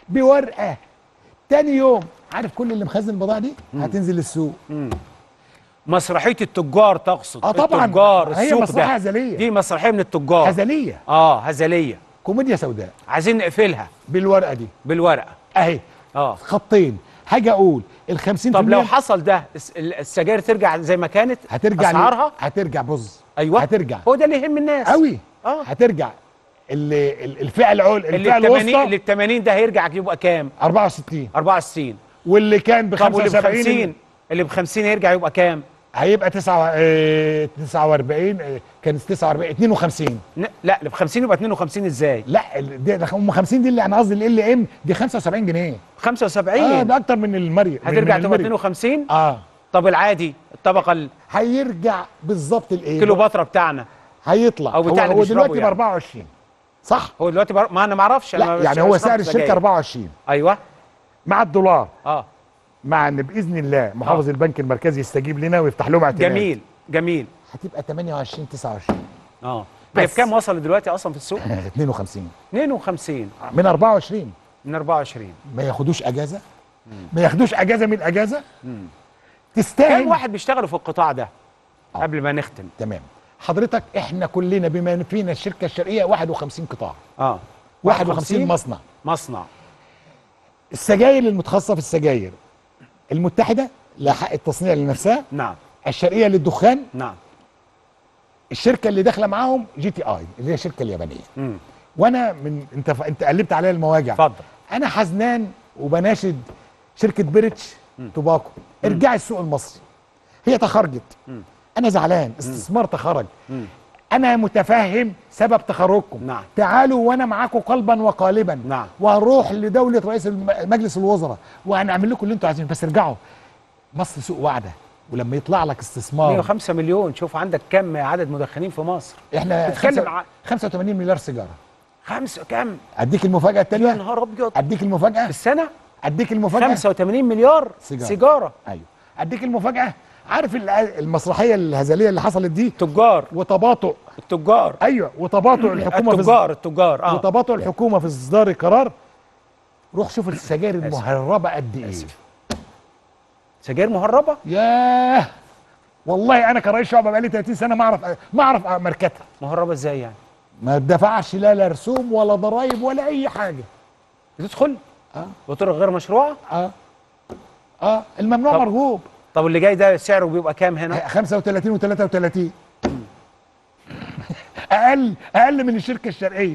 بورقه تاني يوم عارف كل اللي مخزن البضاعه دي هتنزل السوق مسرحيه التجار تقصد آه طبعاً. التجار هي السوق مسرحية ده هزلية. دي مسرحيه من التجار هزليه اه هزليه كوميديا سوداء عايزين نقفلها بالورقه دي بالورقه اهي اه خطين هاجي اقول ال 50% طب لو حصل ده الس- ال- السجاير ترجع زي ما كانت هترجع اسعارها ليه؟ هترجع بص ايوه هترجع هو ده اللي يهم الناس قوي اه هترجع ال- ال- الفئه العل اللي الفئه ال 80 اللي الوسطى ال 80 ده هيرجع يبقى كام 64 64 واللي كان ب طب واللي ب 75 50 اللي ب 50 هيرجع يبقى كام هيبقى 9 آه، 49 آه، كان 49 52 ن- لا اللي ب 50 يبقى 52 ازاي لا ال- دي ده هم 50 دي اللي انا قصدي ال ام دي 75 جنيه 75 اه ده اكتر من المري من- هترجع من تبقى المري. 52 اه طب العادي الطبقه ال- هيرجع بالظبط الايه الكيلوباترا بتاعنا هيطلع أو بتاع هو, اللي هو بيشربوا دلوقتي ب يعني. 24 صح هو دلوقتي بر... ما انا ما اعرفش أنا لا ما يعني بش- هو بشربش سعر الشركه سجاير. 24 ايوه مع الدولار اه مع ان باذن الله محافظ البنك المركزي يستجيب لنا ويفتح لهم اعتماد جميل جميل هتبقى 28 29 اه هي بس. بكام وصل دلوقتي اصلا في السوق 52 52 من 24 من 24 ما ياخدوش اجازه ما ياخدوش اجازه من اجازه تستاهل كام واحد بيشتغلوا في القطاع ده قبل ما نختم تمام حضرتك احنا كلنا بما فينا الشركه الشرقيه 51 قطاع اه 51 مصنع مصنع السجاير المتخصصه في السجاير المتحده لها حق التصنيع لنفسها نعم الشرقيه للدخان نعم الشركه اللي داخله معاهم جي تي اي اللي هي الشركه اليابانيه امم وانا من انت ف... انت قلبت عليا المواجع اتفضل انا حزنان وبناشد شركه بيرتش توباكو ارجعي السوق المصري هي تخرجت انا زعلان استثمار تخرج مم. انا متفهم سبب تخرجكم نعم. تعالوا وانا معاكم قلبا وقالبا نعم. وهنروح لدوله رئيس الم- مجلس الوزراء وهنعمل لكم اللي انتوا عايزينه بس ارجعوا مصر سوق واعده ولما يطلع لك استثمار 105 مليون شوف عندك كم عدد مدخنين في مصر احنا بتتكلم خمسة- ع- 85 مليار سيجاره خمسة كم اديك المفاجاه يا الثانيه نهار ابيض اديك المفاجاه في السنه اديك المفاجاه 85 مليار سيجارة. سيجاره ايوه اديك المفاجاه عارف ال- المسرحيه الهزليه اللي حصلت دي تجار وتباطؤ التجار ايوه وتباطؤ الحكومه في التجار التجار اه وتباطؤ الحكومه في اصدار القرار روح شوف السجاير المهربه قد ايه آسف. سجاير مهربه ياه والله انا كرئيس شعبه بقالي 30 سنه ما اعرف ما اعرف ماركتها مهربه ازاي يعني ما دفعش لا لا رسوم ولا ضرايب ولا اي حاجه بتدخل اه بطرق غير مشروعه اه اه الممنوع طب. مرغوب طب اللي جاي ده سعره بيبقى كام هنا 35 و33 اقل اقل من الشركه الشرقيه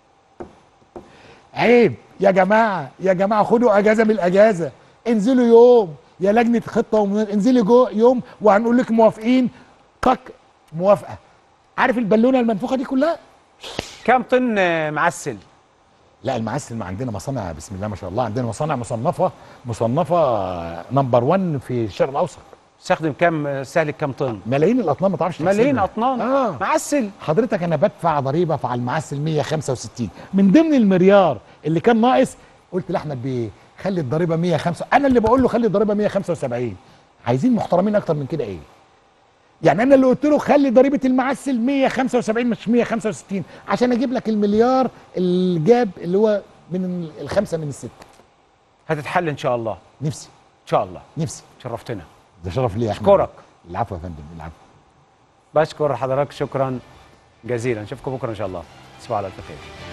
عيب يا جماعه يا جماعه خدوا اجازه من الاجازه انزلوا يوم يا لجنه خطه وم- انزلي جو يوم وهنقول لك موافقين طق موافقه عارف البالونه المنفوخه دي كلها كام طن آه، معسل لا المعسل ما عندنا مصانع بسم الله ما شاء الله عندنا مصانع مصنفه مصنفه نمبر 1 في الشرق الاوسط استخدم كام آه، استهلك كام طن ملايين الاطنان ما تعرفش ملايين تحسبها. اطنان اه معسل حضرتك انا بدفع ضريبه على المعسل 165 من ضمن المليار اللي كان ناقص قلت لاحمد بيه خلي الضريبه 105 انا اللي بقول له خلي الضريبه 175 عايزين محترمين اكتر من كده ايه يعني انا اللي قلت له خلي ضريبه المعسل 175 مش 165 عشان اجيب لك المليار اللي جاب اللي هو من الخمسه من السته هتتحل ان شاء الله نفسي ان شاء الله نفسي شرفتنا ده شرف لي يا احمد أشكرك. العفو يا فندم العفو بشكر حضرتك شكرا جزيلا نشوفكم بكره ان شاء الله تصبحوا على الف خير